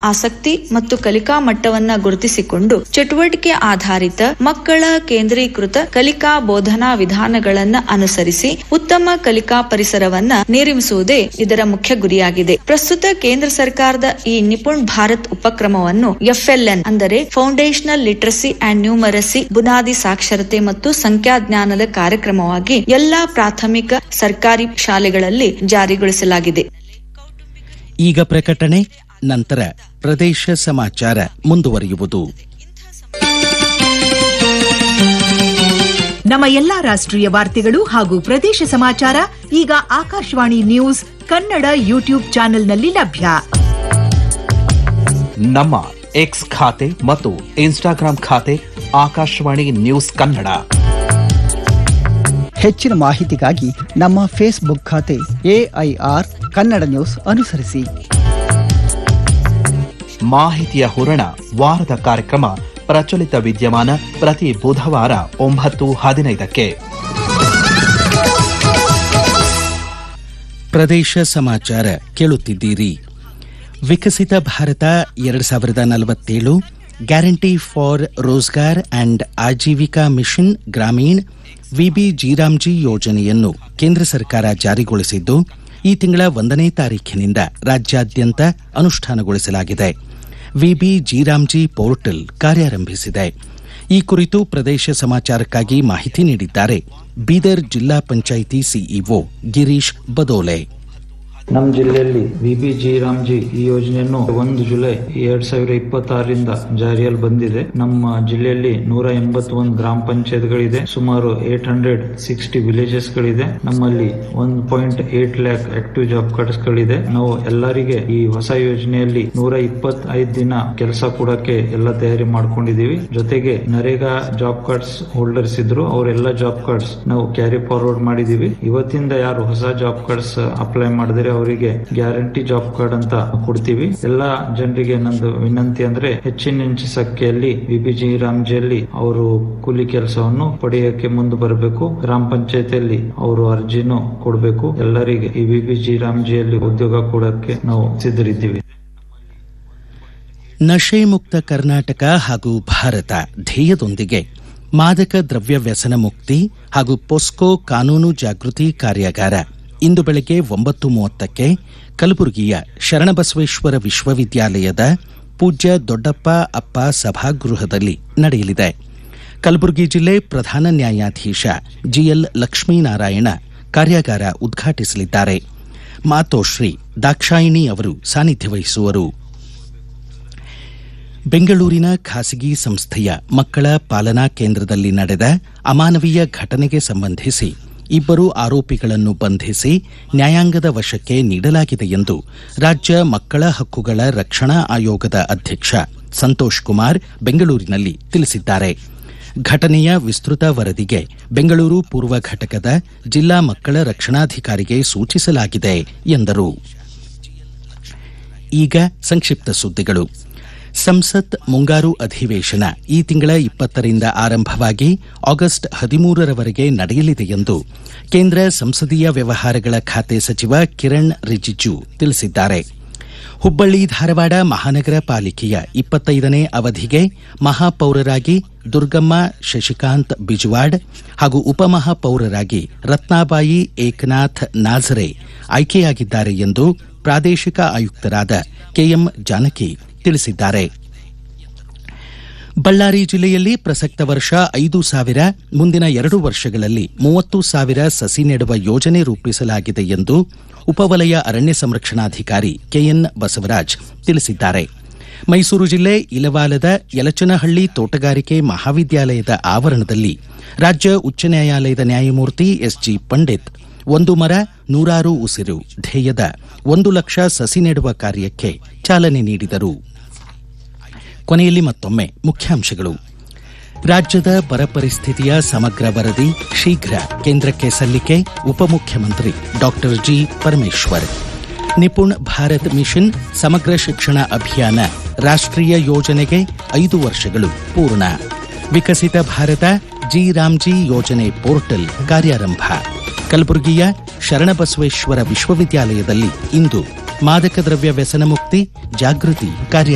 ಆಸಕ್ತಿ ಮತ್ತು ಕಲಿಕಾ ಮಟ್ಟವನ್ನ ಗುರುತಿಸಿಕೊಂಡು ಚಟುವಟಿಕೆ ಆಧಾರಿತ ಮಕ್ಕಳ ಕೇಂದ್ರೀಕೃತ ಕಲಿಕಾ ಬೋಧನಾ ವಿಧಾನಗಳನ್ನ ಅನುಸರಿಸಿ ಉತ್ತಮ ಕಲಿಕಾ ಪರಿಸರವನ್ನ ನಿರ್ಮಿಸುವುದೇ ಇದರ ಮುಖ್ಯ ಗುರಿಯಾಗಿದೆ ಪ್ರಸ್ತುತ ಕೇಂದ್ರ ಸರ್ಕಾರದ ಈ ನಿಪುಣ್ ಭಾರತ್ ಉಪಕ್ರಮವನ್ನು ಎಫ್ಎಲ್ಎನ್ ಅಂದರೆ ಫೌಂಡೇಶನಲ್ ಲಿಟ್ರಸಿ ಅಂಡ್ ನ್ಯೂಮರಸಿ ಬುನಾದಿ ಸಾಕ್ಷರತೆ ಮತ್ತು ಸಂಖ್ಯಾಜ್ಞಾನದ ಕಾರ್ಯಕ್ರಮವಾಗಿ ಎಲ್ಲಾ ಪ್ರಾಥಮಿಕ ಸರ್ಕಾರಿ ಶಾಲೆಗಳಲ್ಲಿ ಜಾರಿಗೊಳಿಸಲಾಗಿದೆ ಈಗ ಪ್ರಕಟಣೆ ನಂತರ ಪ್ರದೇಶ ಸಮಾಚಾರ ಮುಂದುವರಿಯುವುದು ನಮ್ಮ ಎಲ್ಲಾ ರಾಷ್ಟ್ರೀಯ ವಾರ್ತೆಗಳು ಹಾಗೂ ಪ್ರದೇಶ ಸಮಾಚಾರ ಈಗ ಆಕಾಶವಾಣಿ ನ್ಯೂಸ್ ಕನ್ನಡ ಯೂಟ್ಯೂಬ್ ಚಾನೆಲ್ನಲ್ಲಿ ಲಭ್ಯ ನಮ್ಮ ಎಕ್ಸ್ ಖಾತೆ ಮತ್ತು ಇನ್ಸ್ಟಾಗ್ರಾಂ ಖಾತೆ ಆಕಾಶವಾಣಿ ನ್ಯೂಸ್ ಕನ್ನಡ ಹೆಚ್ಚಿನ ಮಾಹಿತಿಗಾಗಿ ನಮ್ಮ ಫೇಸ್ಬುಕ್ ಖಾತೆ ಎಐಆರ್ ಕನ್ನಡ ನ್ಯೂಸ್ ಅನುಸರಿಸಿ ಮಾಹಿತಿಯ ಹೂರಣ ವಾರದ ಕಾರ್ಯಕ್ರಮ ಪ್ರಚಲಿತ ವಿದ್ಯಮಾನ ಪ್ರತಿ ಬುಧವಾರ ಒಂಬತ್ತು ಹದಿನೈದಕ್ಕೆ ಪ್ರದೇಶ ಸಮಾಚಾರ ಕೇಳುತ್ತಿದ್ದೀರಿ ವಿಕಸಿತ ಭಾರತ ಎರಡು ಸಾವಿರದ ನಲವತ್ತೇಳು guarantee for Rozgar and Ajeevika mission Gramin VB G RAM G ಯೋಜನೆಯನ್ನು ಕೇಂದ್ರ ಸರ್ಕಾರ ಜಾರಿಗೊಳಿಸಿದ್ದು ಈ ತಿಂಗಳ ಒಂದನೇ ತಾರೀಖಿನಿಂದ ರಾಜ್ಯಾದ್ಯಂತ ಅನುಷ್ಠಾನಗೊಳಿಸಲಾಗಿದೆ ವಿಬಿ ಜೀರಾಮ್ಜಿ ಪೋರ್ಟಲ್ ಕಾರ್ಯಾರಂಭಿಸಿದೆ ಈ ಕುರಿತು ಪ್ರದೇಶ ಸಮಾಚಾರಕ್ಕಾಗಿ ಮಾಹಿತಿ ನೀಡಿದ್ದಾರೆ ಬೀದರ್ ಜಿಲ್ಲಾ ಪಂಚಾಯಿತಿ ಸಿಇಒ ಗಿರೀಶ್ ಬದೋಲೆ ನಮ್ಮ ಜಿಲ್ಲೆಯಲ್ಲಿ ವಿಬಿಜಿ ರಾಮ್ಜಿ ಈ ಯೋಜನೆಯನ್ನು ಒಂದು ಜುಲೈ ಎರಡ್ ಸಾವಿರ ಇಪ್ಪತ್ತಾರರಿಂದ ಜಾರಿಯಲ್ಲಿ ಬಂದಿದೆ ನಮ್ಮ ಜಿಲ್ಲೆಯಲ್ಲಿ ನೂರ ಎಂಬತ್ತೊಂದು ಗ್ರಾಮ ಪಂಚಾಯತ್ಗಳಿದೆ ಸುಮಾರು ಏಟ್ ಹಂಡ್ರೆಡ್ ಸಿಕ್ಸ್ಟಿ ವಿಲೇಜಸ್ ಗಳಿದೆ ನಮ್ಮಲ್ಲಿ one point eight lakh active job cards ಗಳಿದೆ ನಾವು ಎಲ್ಲರಿಗೆ ಈ ಹೊಸ ಯೋಜನೆಯಲ್ಲಿ ನೂರ ಇಪ್ಪತ್ತೈದು ದಿನ ಕೆಲಸ ಕೊಡಕ್ಕೆ ಎಲ್ಲ ತಯಾರಿ ಮಾಡ್ಕೊಂಡಿದೀವಿ ಜೊತೆಗೆ ನರೇಗಾ ಜಾಬ್ ಕಾರ್ಡ್ಸ್ ಹೋಲ್ಡರ್ಸ್ ಇದ್ರು ಅವರೆಲ್ಲ ಜಾಬ್ ಕಾರ್ಡ್ಸ್ ನಾವು ಕ್ಯಾರಿ ಫಾರ್ವರ್ಡ್ ಮಾಡಿದೀವಿ ಇವತ್ತಿಂದ ಯಾರು ಹೊಸ ಜಾಬ್ ಕಾರ್ಡ್ಸ್ ಅಪ್ಲೈ ಮಾಡಿದ್ರೆ ಅವರಿಗೆ ಗ್ಯಾರಂಟಿ ಜಾಬ್ ಕಾರ್ಡ್ ಅಂತ ಕೊಡ್ತೀವಿ ಎಲ್ಲಾ ಜನರಿಗೆ ನಂದು ವಿನಂತಿ ಅಂದ್ರೆ ಹೆಚ್ಚಿನ ಹೆಚ್ಚು ಸಂಖ್ಯೆಯಲ್ಲಿ ವಿಬಿಜಿ ರಾಮ್ಜಿಯಲ್ಲಿ ಅವರು ಕೂಲಿ ಕೆಲಸವನ್ನು ಪಡೆಯಕ್ಕೆ ಮುಂದೆ ಬರಬೇಕು ಗ್ರಾಮ ಪಂಚಾಯತಿಯಲ್ಲಿ ಅವರು ಅರ್ಜಿನೂ ಕೊಡಬೇಕು ಎಲ್ಲರಿಗೆ ಈ ವಿಬಿಜಿ ರಾಮ್ಜಿಯಲ್ಲಿ ಉದ್ಯೋಗ ಕೊಡಕ್ಕೆ ನಾವು ಸಿದ್ಧರಿದ್ದೀವಿ ನಶೆ ಮುಕ್ತ ಕರ್ನಾಟಕ ಹಾಗೂ ಭಾರತ ಧ್ಯೇಯದೊಂದಿಗೆ ಮಾದಕ ದ್ರವ್ಯ ವ್ಯಸನ ಮುಕ್ತಿ ಹಾಗೂ ಪೊಸ್ಕೋ ಕಾನೂನು ಜಾಗೃತಿ ಕಾರ್ಯಾಗಾರ ಇಂದು ಬೆಳಗ್ಗೆ ಒಂಬತ್ತು ಮೂವತ್ತಕ್ಕೆ ಕಲಬುರಗಿಯ ಶರಣಬಸವೇಶ್ವರ ವಿಶ್ವವಿದ್ಯಾಲಯದ ಪೂಜ್ಯ ದೊಡ್ಡಪ್ಪ ಅಪ್ಪ ಸಭಾಗೃಹದಲ್ಲಿ ನಡೆಯಲಿದೆ ಕಲಬುರಗಿ ಜಿಲ್ಲೆ ಪ್ರಧಾನ ನ್ಯಾಯಾಧೀಶ ಜಿಎಲ್ ಲಕ್ಷ್ಮೀನಾರಾಯಣ ಕಾರ್ಯಾಗಾರ ಉದ್ಘಾಟಿಸಲಿದ್ದಾರೆ ಮಾತೋಶ್ರೀ ದಾಕ್ಷಾಯಿಣಿ ಅವರು ಸಾನ್ನಿಧ್ಯ ವಹಿಸುವರು ಬೆಂಗಳೂರಿನ ಖಾಸಗಿ ಸಂಸ್ಥೆಯ ಮಕ್ಕಳ ಪಾಲನಾ ಕೇಂದ್ರದಲ್ಲಿ ನಡೆದ ಅಮಾನವೀಯ ಘಟನೆಗೆ ಸಂಬಂಧಿಸಿ ಇಬ್ಬರು ಆರೋಪಿಗಳನ್ನು ಬಂಧಿಸಿ ನ್ಯಾಯಾಂಗದ ವಶಕ್ಕೆ ನೀಡಲಾಗಿದೆ ಎಂದು ರಾಜ್ಯ ಮಕ್ಕಳ ಹಕ್ಕುಗಳ ರಕ್ಷಣಾ ಆಯೋಗದ ಅಧ್ಯಕ್ಷ ಸಂತೋಷ್ ಕುಮಾರ್ ಬೆಂಗಳೂರಿನಲ್ಲಿ ತಿಳಿಸಿದ್ದಾರೆ ಘಟನೆಯ ವಿಸ್ತೃತ ವರದಿಗೆ ಬೆಂಗಳೂರು ಪೂರ್ವ ಘಟಕದ ಜಿಲ್ಲಾ ಮಕ್ಕಳ ರಕ್ಷಣಾಧಿಕಾರಿಗೆ ಸೂಚಿಸಲಾಗಿದೆ ಎಂದರು ಈಗ ಸಂಕ್ಷಿಪ್ತ ಸುದ್ದಿಗಳು ಸಂಸತ್ ಮುಂಗಾರು ಅಧಿವೇಶನ ಈ ತಿಂಗಳ ಇಪ್ಪತ್ತರಿಂದ ಆರಂಭವಾಗಿ ಆಗಸ್ಟ್ ಹದಿಮೂರರವರೆಗೆ ನಡೆಯಲಿದೆ ಎಂದು ಕೇಂದ್ರ ಸಂಸದೀಯ ವ್ಯವಹಾರಗಳ ಖಾತೆ ಸಚಿವ ಕಿರಣ್ ರಿಜಿಜು ತಿಳಿಸಿದ್ದಾರೆ ಹುಬ್ಬಳ್ಳಿ ಧಾರವಾಡ ಮಹಾನಗರ ಪಾಲಿಕೆಯ ಇಪ್ಪತ್ತೈದನೇ ಅವಧಿಗೆ ಮಹಾಪೌರರಾಗಿ ದುರ್ಗಮ್ಮ ಶಶಿಕಾಂತ್ ಬಿಜವಾಡ್ ಹಾಗೂ ಉಪಮಹಾಪೌರರಾಗಿ ರತ್ನಾಬಾಯಿ ಏಕನಾಥ್ ನಾಝರೆ ಆಯ್ಕೆಯಾಗಿದ್ದಾರೆ ಎಂದು ಪ್ರಾದೇಶಿಕ ಆಯುಕ್ತರಾದ ಕೆಎಂ ಜಾನಕಿ ತಿಳಿಸಿದ್ದಾರೆ ಬಳ್ಳಾರಿ ಜಿಲ್ಲೆಯಲ್ಲಿ ಪ್ರಸಕ್ತ ವರ್ಷ ಐದು ಸಾವಿರ ಮುಂದಿನ ಎರಡು ವರ್ಷಗಳಲ್ಲಿ ಮೂವತ್ತು ಸಾವಿರ ಸಸಿ ನೆಡುವ ಯೋಜನೆ ರೂಪಿಸಲಾಗಿದೆ ಎಂದು ಉಪವಲಯ ಅರಣ್ಯ ಸಂರಕ್ಷಣಾಧಿಕಾರಿ ಕೆಎನ್ ಬಸವರಾಜ್ ತಿಳಿಸಿದ್ದಾರೆ ಮೈಸೂರು ಜಿಲ್ಲೆ ಇಲವಾಲದ ಯಲಚನಹಳ್ಳಿ ತೋಟಗಾರಿಕೆ ಮಹಾವಿದ್ಯಾಲಯದ ಆವರಣದಲ್ಲಿ ರಾಜ್ಯ ಉಚ್ಚ ನ್ಯಾಯಾಲಯದ ನ್ಯಾಯಮೂರ್ತಿ ಎಸ್ಜಿ ಪಂಡಿತ್ ಒಂದು ಮರ ನೂರಾರು ಉಸಿರು ಧ್ಯೇಯದ ಒಂದು ಲಕ್ಷ ಸಸಿ ನೆಡುವ ಕಾರ್ಯಕ್ಕೆ ಚಾಲನೆ ನೀಡಿದರು ಕೊನೆಯಲ್ಲಿ ಮತ್ತೊಮ್ಮೆ ಮುಖ್ಯಾಂಶಗಳು ರಾಜ್ಯದ ಬರ ಪರಿಸ್ಥಿತಿಯ ಸಮಗ್ರ ವರದಿ ಶೀಘ್ರ ಕೇಂದ್ರಕ್ಕೆ ಸಲ್ಲಿಕೆ ಉಪಮುಖ್ಯಮಂತ್ರಿ doctor G Parameshwar Nipun Bharat mission Samagra Shikshana ಅಭಿಯಾನ ರಾಷ್ಟ್ರೀಯ ಯೋಜನೆಗೆ ಐದು ವರ್ಷಗಳು ಪೂರ್ಣ ವಿಕಸಿತ ಭಾರತ ಜಿ ರಾಮ್ಜಿ ಯೋಜನೆ ಪೋರ್ಟಲ್ ಕಾರ್ಯಾರಂಭ ಕಲಬುರಗಿಯ ಶರಣಬಸವೇಶ್ವರ ವಿಶ್ವವಿದ್ಯಾಲಯದಲ್ಲಿ ಇಂದು ಮಾದಕ ದ್ರವ್ಯ ವ್ಯಸನ ಮುಕ್ತಿ ಜಾಗೃತಿ ಕಾರ್ಯ